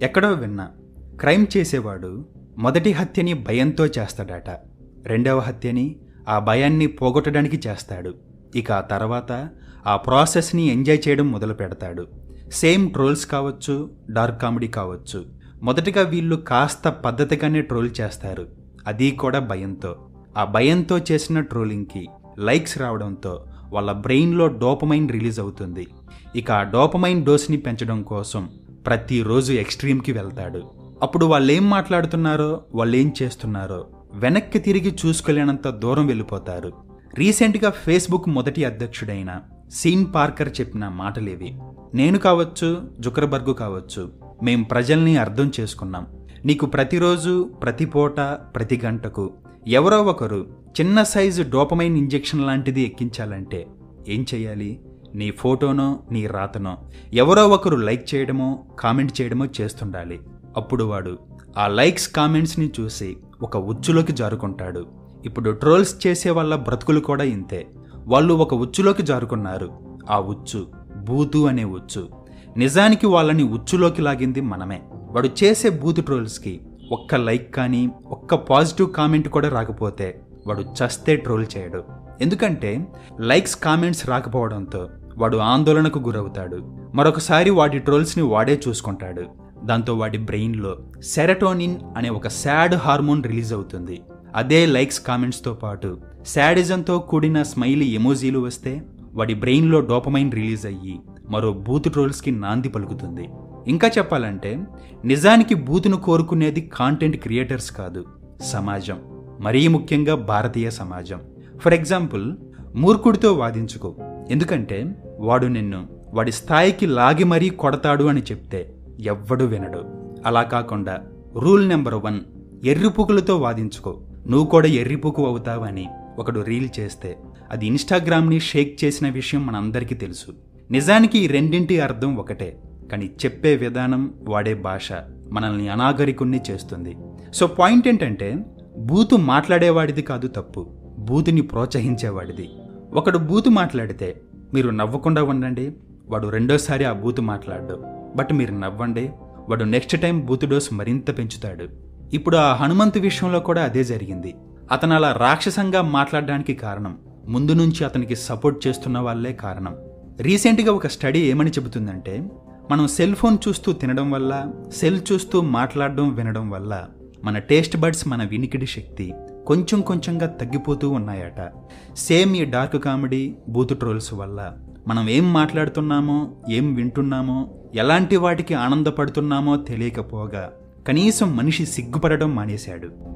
ఎక్కడో విన్నా క్రైమ్ చేసేవాడు మొదటి హత్యని భయంతో చేస్తాడట రెండవ హత్యని ఆ భయాన్ని పోగొట్టడానికి చేస్తాడు ఇక ఆ తర్వాత ఆ ప్రాసెస్ని ఎంజాయ్ చేయడం మొదలు పెడతాడు సేమ్ ట్రోల్స్ కావచ్చు డార్క్ కామెడీ కావచ్చు మొదటగా వీళ్ళు కాస్త పద్ధతిగానే ట్రోల్ చేస్తారు అది కూడా భయంతో ఆ భయంతో చేసిన ట్రోలింగ్కి లైక్స్ రావడంతో వాళ్ళ బ్రెయిన్లో డోపమైన్ రిలీజ్ అవుతుంది ఇక ఆ డోపమైన్ డోస్ని పెంచడం కోసం ప్రతిరోజు ఎక్స్ట్రీమ్కి వెళ్తాడు అప్పుడు వాళ్ళు ఏం మాట్లాడుతున్నారో వాళ్ళు ఏం చేస్తున్నారో వెనక్కి తిరిగి చూసుకోలేనంత దూరం వెళ్ళిపోతారు రీసెంట్గా ఫేస్బుక్ మొదటి అధ్యక్షుడైన సీన్ పార్కర్ చెప్పిన మాటలేవి నేను కావచ్చు జుకర్బర్గ్ కావచ్చు మేం ప్రజల్ని అర్థం చేసుకున్నాం నీకు ప్రతిరోజు ప్రతి పూట ప్రతి గంటకు ఎవరో ఒకరు చిన్న సైజు డోపమైన్ ఇంజెక్షన్ లాంటిది ఎక్కించాలంటే ఏం చేయాలి నీ ఫోటోనో నీ రాతనో ఎవరో ఒకరు లైక్ చేయడమో కామెంట్ చేయడమో చేస్తుండాలి అప్పుడు వాడు ఆ లైక్స్ కామెంట్స్ని చూసి ఒక ఉచ్చులోకి జారుకుంటాడు ఇప్పుడు ట్రోల్స్ చేసే వాళ్ళ బ్రతుకులు కూడా ఇంతే వాళ్ళు ఒక ఉచ్చులోకి జారుకున్నారు ఆ ఉచ్చు బూతు అనే ఉచ్చు నిజానికి వాళ్ళని ఉచ్చులోకి లాగింది మనమే వాడు చేసే బూతు ట్రోల్స్కి ఒక్క లైక్ కానీ ఒక్క పాజిటివ్ కామెంట్ కూడా రాకపోతే వాడు చస్తే ట్రోల్ చేయడు ఎందుకంటే లైక్స్ కామెంట్స్ రాకపోవడంతో వాడు ఆందోళనకు గురవుతాడు మరొకసారి వాడి ట్రోల్స్ని వాడే చూసుకుంటాడు దాంతో వాడి బ్రెయిన్లో సెరటోనిన్ అనే ఒక సాడ్ హార్మోన్ రిలీజ్ అవుతుంది అదే లైక్స్ కామెంట్స్తో పాటు శాడిజంతో కూడిన స్మైలీ ఎమోజీలు వస్తే వాడి బ్రెయిన్లో డోపమైన్ రిలీజ్ అయ్యి మరో బూత్ ట్రోల్స్కి నాంది పలుకుతుంది ఇంకా చెప్పాలంటే నిజానికి బూతును కోరుకునేది కాంటెంట్ క్రియేటర్స్ కాదు సమాజం మరీ ముఖ్యంగా భారతీయ సమాజం ఫర్ ఎగ్జాంపుల్ మూర్ఖుడితో వాదించుకో ఎందుకంటే వాడు నిన్ను వాడి స్థాయికి లాగి మరీ కొడతాడు అని చెప్తే ఎవ్వడు వినడు అలా కాకుండా రూల్ నెంబర్ వన్ ఎర్రిపుకులతో వాదించుకో నువ్వు కూడా ఎర్రిపుకు అవుతావని ఒకడు రీల్ చేస్తే అది ఇన్స్టాగ్రామ్ని షేక్ చేసిన విషయం మనందరికీ తెలుసు నిజానికి ఈ రెండింటి అర్థం ఒకటే కానీ చెప్పే విధానం వాడే భాష మనల్ని అనాగరికుణ్ణి చేస్తుంది సో పాయింట్ ఏంటంటే బూతు మాట్లాడేవాడిది కాదు తప్పు బూతుని ప్రోత్సహించేవాడిది ఒకడు బూతు మాట్లాడితే మీరు నవ్వకుండా ఉండండి వాడు రెండోసారి ఆ బూతు మాట్లాడు బట్ మీరు నవ్వండి వాడు నెక్స్ట్ టైం బూతు డోస్ మరింత పెంచుతాడు ఇప్పుడు ఆ హనుమంతు విషయంలో కూడా అదే జరిగింది అతను అలా రాక్షసంగా మాట్లాడడానికి కారణం ముందు నుంచి అతనికి సపోర్ట్ చేస్తున్న వాళ్ళే కారణం రీసెంట్గా ఒక స్టడీ ఏమని చెబుతుందంటే మనం సెల్ ఫోన్ చూస్తూ తినడం వల్ల సెల్ చూస్తూ మాట్లాడడం వినడం వల్ల మన టేస్ట్ బడ్స్ మన వినికిడి శక్తి కొంచెం కొంచెంగా తగ్గిపోతూ ఉన్నాయట సేమ్ ఈ డార్క్ కామెడీ బూత్ ట్రోల్స్ వల్ల మనం ఏం మాట్లాడుతున్నామో ఏం వింటున్నామో ఎలాంటి వాటికి ఆనందపడుతున్నామో తెలియకపోగా కనీసం మనిషి సిగ్గుపడడం మానేశాడు